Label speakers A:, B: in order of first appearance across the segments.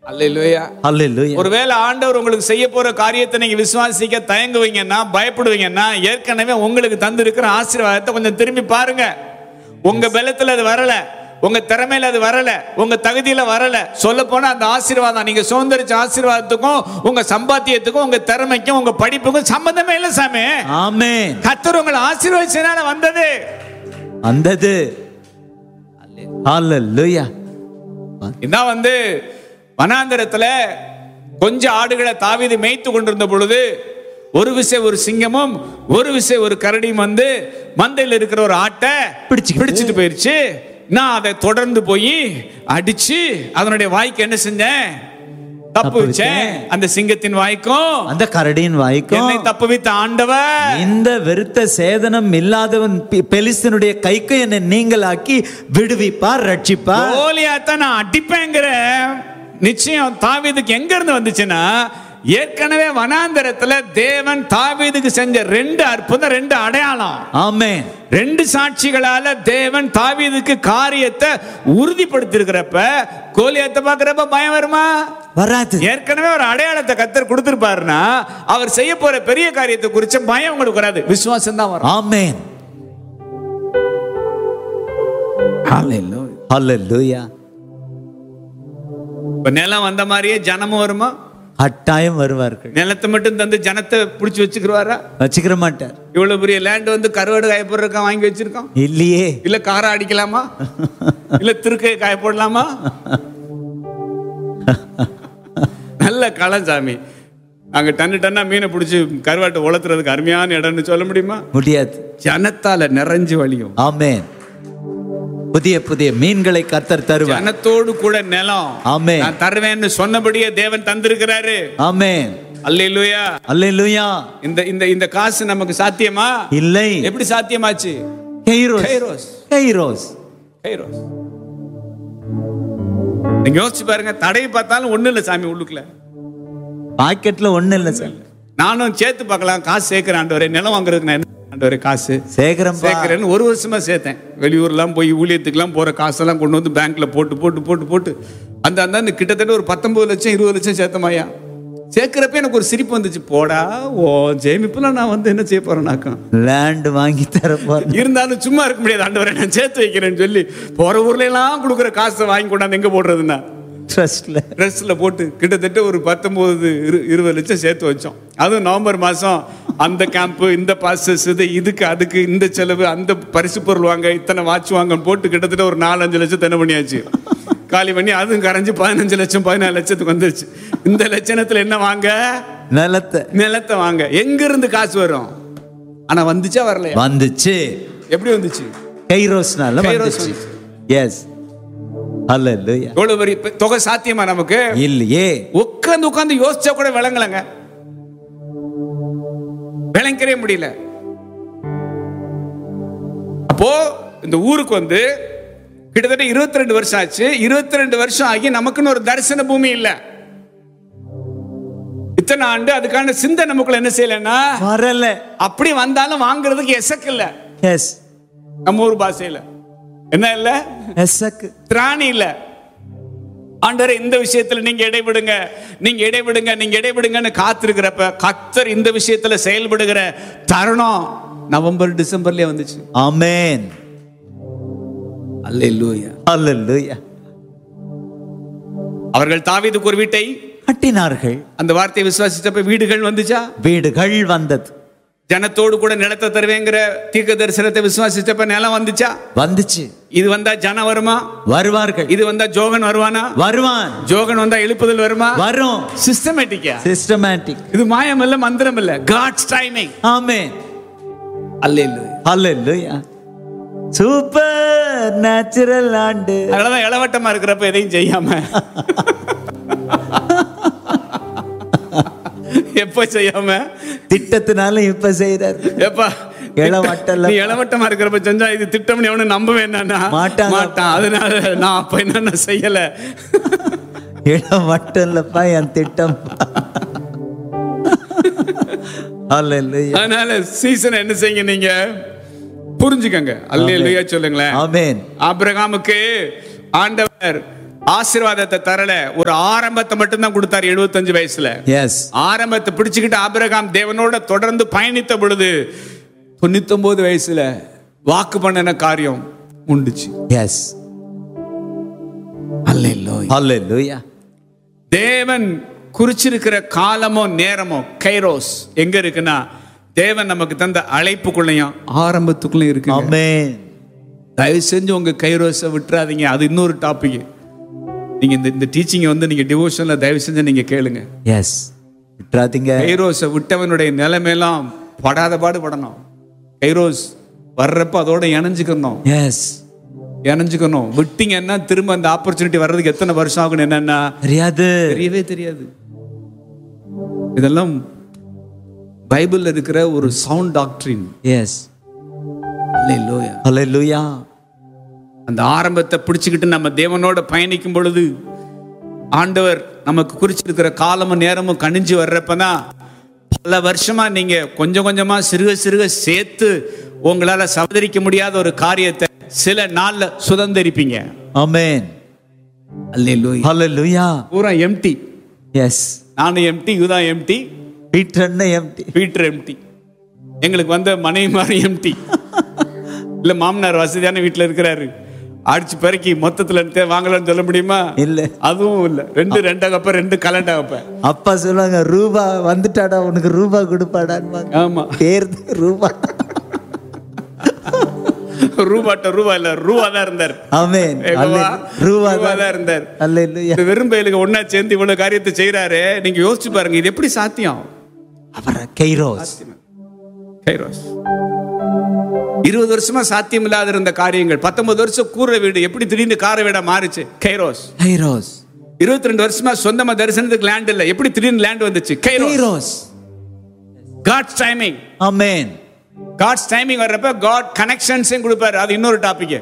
A: அல்லேலூயா
B: ஹalleluya
A: ஒருவேளை ஆண்டவர் உங்களுக்கு செய்ய போற காரியத்தை நீங்க விசுவாசிக்க தயங்குவீங்கன்னா பயப்படுவீங்கன்னா ஏற்கனவே உங்களுக்கு தந்திருக்கிற ஆசீர்வாதத்தை கொஞ்சம் திரும்பி பாருங்க உங்க பலத்துல அது வரல உங்க திறமையில அது வரல உங்க தகுதியில வரல சொல்ல போனா அந்த ஆசீர்வாதம் நீங்க சுதந்திரிச்ச ஆசீர்வாதத்துக்கும் உங்க சம்பாத்தியத்துக்கும் உங்க திறமைக்கும் உங்க படிப்புக்கும் சம்பந்தமே இல்ல சாமி
B: ஆமென்
A: கத்தர் உங்களை ஆசீர்வதிச்சனால வந்தது
B: வந்தது ஹalleluya
A: இதான் வந்து வனாந்தரத்துல கொஞ்சம் ஆடுகளை தாவீது மேய்த்து கொண்டிருந்த பொழுது ஒரு விசை ஒரு சிங்கமும் ஒரு விசை ஒரு கரடியும் வந்து மந்தையில் இருக்கிற ஒரு ஆட்டை
B: பிடிச்சுக்கிட்டு.
A: பிடிச்சிட்டு போயிருச்சு நான் அதை தொடர்ந்து போய் அடிச்சு அதனுடைய வாய்க்கு என்ன செஞ்சேன் தப்பு
B: தப்பு
A: வச்சேன்
B: வச்சேன்.
A: அந்த சிங்கத்தின் வாய்க்கும்
B: அந்த கரடியின் வாய்க்கும்
A: என்னை தப்பு வைத்த ஆண்டவர்
B: இந்த வெறுத்த சேதனம் இல்லாதவன் பெ- பெலிஸ்தனுடைய கைக்கு என்னை நீங்களாக்கி விடுவிப்பார் ரட்சிப்பார்
A: கோலியாத்தான் நான் அடிப்பேங்கிற நிச்சயம் தாவீதுக்கு எங்க இருந்து வந்துச்சுன்னா ஏற்கனவே வனாந்தரத்துல தேவன் தாவீதுக்கு செஞ்ச ரெண்டு அற்புதம் ரெண்டு அடையாளம்
B: ஆமென்
A: ரெண்டு சாட்சிகளால தேவன் தாவீதுக்கு காரியத்தை உறுதிப்படுத்தி இருக்கிறப்ப கோலியாத்தை பாக்குறப்ப பயம் வருமா
B: வராது
A: ஏற்கனவே ஒரு அடையாளத்தை கத்தர் கொடுத்திருப்பாருன்னா அவர் செய்ய போற பெரிய காரியத்தை குறிச்ச பயம் உங்களுக்கு வராது விசுவாசம் தான் வரும்
B: ஆமென் ஹalleluya
A: இப்ப நிலம் வந்த மாதிரியே ஜனமும் வருமா
B: கட்டாயம் வருவார்கள்
A: நிலத்தை மட்டும் தந்து ஜனத்தை பிடிச்சி வச்சுக்கிறவாரா
B: வச்சுக்கிற மாட்டார்
A: இவ்வளவு பெரிய லேண்ட் வந்து கருவாடு காய போடுறதுக்கா வாங்கி வச்சிருக்கோம்
B: இல்லையே
A: இல்ல காரை அடிக்கலாமா இல்ல திருக்கையை காய போடலாமா நல்ல களம் சாமி அங்க டன்னு டன்னா மீனை பிடிச்சி கருவாட்டை உளத்துறதுக்கு அருமையான இடம்னு சொல்ல முடியுமா
B: முடியாது
A: ஜனத்தால நிறைஞ்சு வழியும்
B: ஆமென் புதிய புதிய மீன்களை கர்த்தர் தருவார்
A: ஜனத்தோடு கூட நிலம்
B: ஆமென்.
A: நான் தருவேன்னு சொன்னபடியே தேவன் தந்திருக்கிறாரு
B: ஆமென்
A: அல்லேலூயா
B: அல்லேலூயா
A: இந்த இந்த இந்த காசு நமக்கு சாத்தியமா
B: இல்லை
A: எப்படி சாத்தியமாச்சு
B: கைரோஸ்
A: கைரோஸ்.
B: கைரோஸ்
A: கைரோஸ் நீங்க யோசிச்சு பாருங்க தடையை பார்த்தாலும் ஒண்ணு இல்ல சாமி உள்ளுக்குள்ள
B: பாக்கெட்ல ஒண்ணு இல்ல சார்
A: நானும் சேர்த்து பார்க்கலாம் காசு சேர்க்கிறேன் ஆண்டவரே நிலம் வாங்குறதுக்கு நான் என்ன ஆண்டவரே காசு
B: சேகரம்
A: சேர்க்கிறேன்னு ஒரு வருஷமா சேர்த்தேன் வெளியூர்லாம் போய் ஊழியத்துக்குலாம் போற காசெல்லாம் கொண்டு வந்து பேங்க்ல போட்டு போட்டு போட்டு போட்டு அந்த அந்த கிட்டத்தட்ட ஒரு பத்தொன்பது லட்சம் இருபது லட்சம் சேர்த்தமாயா சேர்க்கிறப்ப எனக்கு ஒரு சிரிப்பு வந்துச்சு போடா ஓ ஜெயமிப்புலாம் நான் வந்து என்ன செய்ய போறேனாக்கம்
B: லேண்ட் வாங்கி தர போறேன்
A: இருந்தாலும் சும்மா இருக்க முடியாது ஆண்டவரை நான் சேர்த்து வைக்கிறேன்னு சொல்லி போற ஊர்ல எல்லாம் கொடுக்குற காசை வாங்கி கொண்டாந்து எங்க போடுறதுன்னா
B: ட்ரஸ்ட்ல
A: ட்ரெஸ்ல போட்டு கிட்டத்தட்ட ஒரு பத்தொன்பது இரு இருபது லட்சம் சேர்த்து வச்சோம் அதுவும் நவம்பர் மாசம் அந்த கேம்ப்பு இந்த பாசஸ் இது இதுக்கு அதுக்கு இந்த செலவு அந்த பரிசு பொருள் வாங்க இத்தனை வாட்ச் வாங்கன்னு போட்டு கிட்டத்தட்ட ஒரு நாலஞ்சு லட்சம் தென்ன பண்ணியாச்சு காலி பண்ணி அதுவும் கரைஞ்சு பதினஞ்சு லட்சம் பதினாலு லட்சத்துக்கு வந்துருச்சு இந்த லட்சணத்துல என்ன வாங்க
B: நிலத்தை
A: நிலத்தை வாங்க எங்க இருந்து காசு வரும் ஆனா வந்துச்சா வரலையா
B: வந்துச்சு
A: எப்படி வந்துச்சு
B: கைரோஸ்னால
A: கைரோஸ்
B: வந்துச்சு எஸ் அல்லேலூயா
A: எவ்வளவு பெரிய பெ- தொகை சாத்தியமா நமக்கு
B: இல்லையே
A: உட்கார்ந்து உட்கார்ந்து யோசிச்சா கூட விளங்கலங்க விளங்கவே முடியல அப்போ இந்த ஊருக்கு வந்து கிட்டத்தட்ட 22 ரெண்டு வருஷம் ஆச்சு 22 ரெண்டு வருஷம் ஆகி நமக்குன்னு ஒரு தரிசன பூமி இல்ல இத்தனை ஆண்டு அதுக்கான சிந்தை நமக்குள்ள என்ன செய்யலன்னா
B: வரல
A: அப்படி வந்தாலும் வாங்குறதுக்கு எசக்கு இல்ல
B: எஸ்
A: நம்ம ஊர் பாஷையில என்ன இல்ல
B: எஸ்ஸக்கு
A: திராணி இல்ல ஆண்டவரே இந்த விஷயத்துல நீங்க இடைவிடுங்க நீங்க இடைவிடுங்க நீங்க இடைவிடுங்கன்னு காத்திருக்கிறப்ப கத்தர் இந்த விஷயத்துல செயல்படுகிற தருணம் நவம்பர் டிசம்பர்லயே வந்துச்சு
B: ஆமென்
A: அல்லேலூயா
B: அல்லேலூயா
A: அவர்கள் தாவீதுக்கு ஒரு வீட்டை
B: கட்டினார்கள்
A: அந்த வார்த்தையை விசுவாசிச்சப்ப வீடுகள் வந்துச்சா
B: வீடுகள் வந்தது
A: ஜனத்தோடு கூட நிலத்தை தருவேங்கிற தீர்க்க தரிசனத்தை விசுவாசிச்சப்ப நிலம் வந்துச்சா
B: வந்துச்சு
A: இது வந்தா ஜனம் வருமா
B: வருவார்கள்
A: இது வந்தா ஜோகன் வருவானா
B: வருவான்
A: ஜோகன் வந்தா எழுப்புதல் வருமா
B: வரும்
A: சிஸ்டமேட்டிக்கா
B: சிஸ்டமேட்டிக்
A: இது மாயம் இல்ல மந்திரம் இல்ல God's timing
B: amen
A: hallelujah
B: hallelujah supernatural ஆண்டு
A: அதனாலதான் இளவட்டமா இருக்கிறப்ப எதையும் செய்யாம எப்ப செய்யாம
B: திட்டத்தினால இப்ப செய்யறாரு
A: எப்பா
B: இளவட்டம்ல-
A: நீ இளவட்டமா இருக்கிறப்ப செஞ்சா இது திட்டம்னு எவனும் நம்ப வேண்டாம்னா
B: மாட்டாங்க.
A: மாட்டான் அதனால நான் அப்ப என்னென்ன செய்யல
B: இடம் மட்டும் இல்லப்பா என் திட்டம் அல்லேலூயா
A: அதனால சீசன் என்ன செய்யுங்க நீங்க புரிஞ்சுக்கங்க அல்லேலூயா சொல்லுங்களேன்
B: ஆமென்
A: ஆபிரகாமுக்கு ஆண்டவர் ஆசீர்வாதத்தை தரல ஒரு ஆரம்பத்தை மட்டும்தான் கொடுத்தாரு 75 வயசுல
B: எஸ்
A: ஆரம்பத்தை பிடிச்சுக்கிட்டு ஆபிரகாம் தேவனோட தொடர்ந்து பயணித்த பொழுது 99 வயசுல வாக்கு பண்ணின காரியம் உண்டுச்சு
B: எஸ்
A: அல்லேலூயா
B: ஹalleluya
A: தேவன் குறிச்சிருக்கிற காலமோ நேரமோ கைரோஸ் எங்க இருக்குன்னா தேவன் நமக்கு தந்த அழைப்புக்குள்ளயும் ஆரம்பத்துக்குள்ளயும் இருக்கு
B: ஆமென்
A: தயவு செஞ்சு உங்க கைரோஸை விட்டுறாதீங்க அது இன்னொரு டாபிக் நீங்க இந்த இந்த டீச்சிங்கை வந்து நீங்க டிவோஷன்ல தயவு செஞ்சு நீங்க கேளுங்க
B: எஸ் விட்டுறாதீங்க
A: கைரோஸை விட்டவனுடைய நிலைமையெல்லாம் படாத பாடு படணும் கைரோஸ் வர்றப்ப அதோட இணைஞ்சுக்கணும்
B: எஸ்
A: இணைஞ்சுக்கணும் விட்டீங்கன்னா திரும்ப அந்த ஆப்பர்ச்சுனிட்டி வர்றதுக்கு எத்தனை வருஷம் ஆகும் என்னன்னா
B: தெரியாது
A: தெரியவே தெரியாது இதெல்லாம் பைபிள்ல இருக்கிற ஒரு சவுண்ட் டாக்டரின்
B: எஸ்
A: அல்லேலூயா
B: ஹalleluya
A: அந்த ஆரம்பத்தை பிடிச்சுக்கிட்டு நம்ம தேவனோட பயணிக்கும் பொழுது ஆண்டவர் நமக்கு குறிச்சிருக்கிற காலமும் நேரமும் கணிஞ்சு வர்றப்பதான் பல வருஷமா நீங்க கொஞ்சம் கொஞ்சமா சிறுக சிறுக சேர்த்து உங்களால சவதரிக்க முடியாத ஒரு காரியத்தை சில நாள்ல சுதந்திரிப்பீங்க
B: ஆமென்
A: அல்லேலூயா
B: ஹalleluya
A: பூரா எம்டி
B: எஸ்
A: நானும் எம்டி இதுதான் எம்டி
B: பீட்டர் என்ன எம்டி
A: பீட்டர் எம்டி எங்களுக்கு வந்த மனைவி மாதிரி எம்டி இல்ல மாமனார் வசதியான வீட்டுல இருக்கிறாரு அடிச்சு பெருக்கி மொத்தத்துல இருந்து வாங்கலாம்னு சொல்ல முடியுமா
B: இல்ல
A: அதுவும் இல்ல ரெண்டு ரெண்டகப்ப ரெண்டு கலண்டகப்ப
B: அப்பா சொல்லுவாங்க ரூபா வந்துட்டாடா உனக்கு ரூபா கொடுப்பாடான்னு
A: ஆமா
B: பேர் ரூபா
A: ரூபாட்ட ரூபா இல்ல ரூபா தான் இருந்தார்
B: ஆமென்
A: ஏகோவா,
B: ரூபா
A: ரூபா தான் இருந்தார்
B: ஹalleluya
A: இந்த வெறும் பயலுக்கு ஒன்னா சேர்ந்து இவ்வளவு காரியத்தை செய்யறாரு நீங்க யோசிச்சு பாருங்க இது எப்படி சாத்தியம்
B: அவர் கைரோஸ்
A: கைரோஸ் இருபது வருஷமா சாத்தியம் இல்லாத இருந்த காரியங்கள் பத்தொன்பது வருஷம் கூரை வீடு எப்படி திடீர்னு கார வீடா மாறுச்சு கைரோஸ்
B: கைரோஸ்
A: இருபத்தி ரெண்டு வருஷமா சொந்தமா தரிசனத்துக்கு லேண்ட் இல்ல எப்படி திடீர்னு லேண்ட் வந்துச்சு kairos
B: kairos
A: God's timing
B: amen
A: God's timing வர்றப்ப காட் கனெக்ஷன்ஸையும் கொடுப்பாரு அது இன்னொரு டாபிக்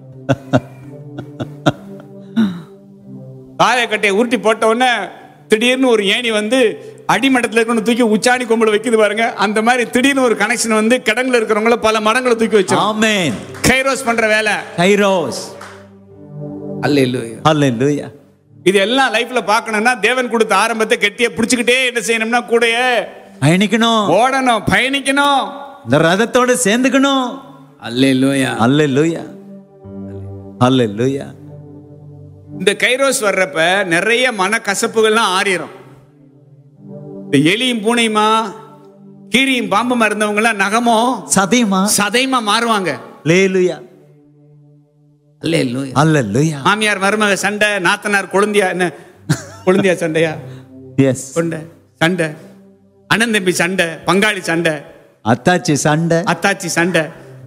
A: தாயக்கட்டையை உருட்டி போட்ட உடனே திடீர்னு ஒரு ஏணி வந்து அடிமட்டத்தில் இருக்கணும் தூக்கி உச்சாணி கொம்புல வைக்குது பாருங்க அந்த மாதிரி திடீர்னு ஒரு கனெக்ஷன் வந்து கிடங்குல இருக்கிறவங்கள பல மரங்களை தூக்கி வச்சு
B: ஆமென்
A: கைரோஸ் பண்ற வேலை
B: கைரோஸ்
A: அல்லேலூயா
B: ஹalleluya
A: இது எல்லாம் லைஃப்ல பார்க்கணும்னா தேவன் கொடுத்த ஆரம்பத்தை கெட்டியா பிடிச்சுக்கிட்டே என்ன செய்யணும்னா கூடயே
B: பயணிக்கணும்
A: ஓடணும் பயணிக்கணும்
B: இந்த ரதத்தோட சேர்ந்துக்கணும்
A: அல்லேலூயா
B: ஹalleluya ஹalleluya
A: இந்த கைரோஸ் வர்றப்ப நிறைய மனக்கசப்புகள்லாம் ஆறிரும் இந்த எலியும் பூனையுமா கீரியும் பாம்புமா இருந்தவங்கலாம் நகமோ
B: சதையுமா
A: சதைமா மாறுவாங்க
B: லேலுயா
A: அல்லேலூயா
B: ஹalleluya
A: மாமியார் மருமக சண்டை நாத்தனார் கொழுந்தியா என்ன கொழுந்தியா சண்டையா
B: எஸ்
A: கொண்ட சண்டை அண்ணன் தம்பி சண்டை பங்காளி சண்டை
B: அத்தாச்சி சண்டை
A: அத்தாச்சி சண்டை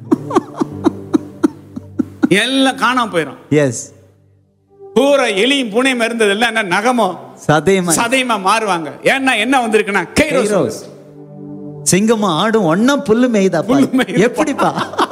A: எல்லாம் காணாம போயிடும்
B: எஸ்
A: பூரா எலியும் பூனையும் இருந்ததெல்லாம் என்ன நகமோ
B: சதையுமா
A: சதையுமா மாறுவாங்க ஏன்னா என்ன வந்திருக்குன்னா கைரோஸ்
B: கைரோஸ் சிங்கமும் ஆடும் ஒன்னா புல்லு மேய்தாப்பா
A: புல்லு மேயுதுப்பா.
B: எப்படிப்பா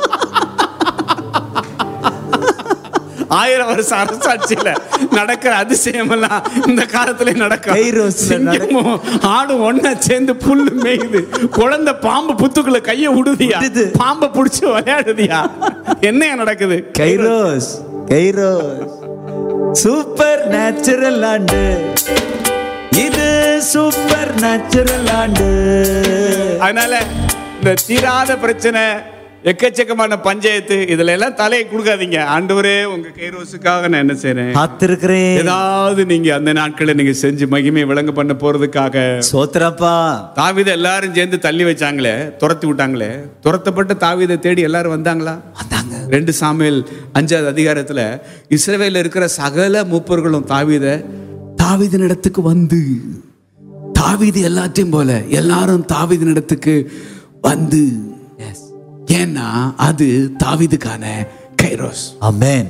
A: ஆயிரம் வருஷம் அரசாட்சியில நடக்கிற அதிசயம் எல்லாம் இந்த காலத்துல நடக்கும்
B: கைரோஸ்ல நடக்கும்.
A: சிங்கமும் ஆடும் ஒண்ணா சேர்ந்து புல்லு மேயுது குழந்தை பாம்பு புத்துக்குள்ள கைய விடுதியா
B: விடுது.
A: பாம்பை புடிச்சு விளையாடுதியா என்னையா நடக்குது
B: கைரோஸ் கைரோஸ் சூப்பர் நேச்சுரல் ஆண்டு இது சூப்பர் நேச்சுரல் ஆண்டு
A: அதனால இந்த தீராத பிரச்சனை எக்கச்சக்கமான பஞ்சாயத்து இதுல எல்லாம் தலையை கொடுக்காதீங்க ஆண்டவரே உங்க கைரோஸுக்காக நான் என்ன செய்றேன்
B: காத்திருக்கிறேன்
A: ஏதாவது நீங்க அந்த நாட்களை நீங்க செஞ்சு மகிமை விளங்க பண்ண போறதுக்காக
B: சோத்திரப்பா
A: தாவீதை எல்லாரும் சேர்ந்து தள்ளி வச்சாங்களே துரத்தி விட்டாங்களே துரத்தப்பட்ட தாவீதை தேடி எல்லாரும் வந்தாங்களா
B: வந்தாங்க
A: ரெண்டு சாமியல் அஞ்சாவது அதிகாரத்துல இஸ்ரவேல இருக்கிற சகல மூப்பர்களும் தாவீத தாவீதின் இடத்துக்கு வந்து தாவீது எல்லாத்தையும் போல எல்லாரும் தாவீதின் இடத்துக்கு வந்து
B: எஸ்
A: ஏன்னா அது தாவீதுக்கான கைரோஸ்
B: அமேன்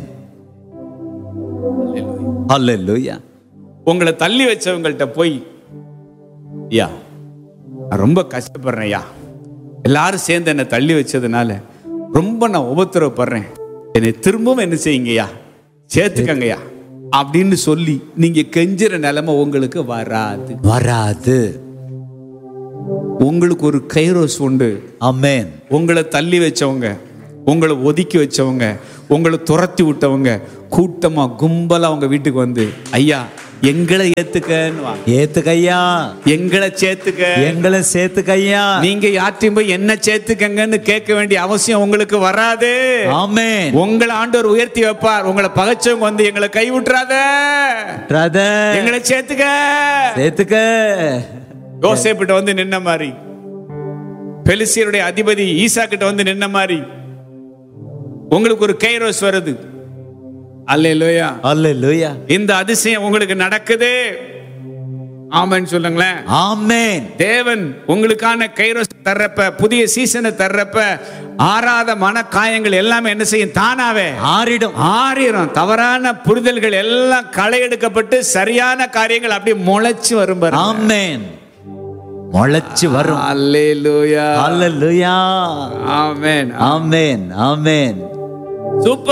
B: ஹalleluya
A: உங்களை தள்ளி வச்சவங்கள்ட்ட போய் ஐயா நான் ரொம்ப கஷ்டப்படுறேன் ஐயா எல்லாரும் சேர்ந்து என்னை தள்ளி வச்சதுனால ரொம்ப நான் உபத்திரவப்படுறேன் என்னை திரும்பவும் என்ன செய்யுங்கய்யா சேர்த்துக்கங்கய்யா அப்படின்னு சொல்லி நீங்க கெஞ்சுற நிலைமை உங்களுக்கு வராது
B: வராது
A: உங்களுக்கு ஒரு கைரோஸ் உண்டு
B: அமேன்
A: உங்களை தள்ளி வச்சவங்க உங்களை ஒதுக்கி வச்சவங்க உங்களை துரத்தி விட்டவங்க கூட்டமா கும்பலா உங்க வீட்டுக்கு வந்து ஐயா எங்களை ஏத்துக்கன்னு
B: ஏத்துக்கையா
A: எங்களை சேர்த்துக்க
B: எங்களை சேர்த்துக்கையா
A: நீங்க யார்ட்டையும் போய் என்ன சேர்த்துக்கங்கன்னு கேட்க வேண்டிய அவசியம் உங்களுக்கு வராது
B: ஆமென்
A: உங்களை ஆண்டவர் உயர்த்தி வைப்பார் உங்களை பகைச்சவங்க வந்து எங்களை கை விட்டுறாத
B: பிரதர்
A: எங்களை சேர்த்துக்க
B: சேர்த்துக்க
A: யோசேப்பிட்ட வந்து நின்ன மாதிரி பெலிசியருடைய அதிபதி ஈசா கிட்ட வந்து நின்ன மாதிரி உங்களுக்கு ஒரு கைரோஸ் வருது அல்லேலூயா
B: அல்லேலூயா
A: இந்த அதிசயம் உங்களுக்கு நடக்குது ஆமென்னு சொல்லுங்களேன்
B: ஆமென்
A: தேவன் உங்களுக்கான கைரோஸ் தர்றப்ப புதிய சீசனை தர்றப்ப ஆறாத மன காயங்கள் எல்லாமே என்ன செய்யும் தானாவே
B: ஆறிடும்
A: ஆறிரும் தவறான புரிதல்கள் எல்லாம் களை எடுக்கப்பட்டு சரியான காரியங்கள் அப்படியே முளைச்சு வரும் பாருங்க.
B: ஆமென் முளைச்சு வரும்
A: அல்லேலூயா
B: அல்லேலூயா
A: ஆமென்
B: ஆமென் ஆமென்
A: சூப்பர்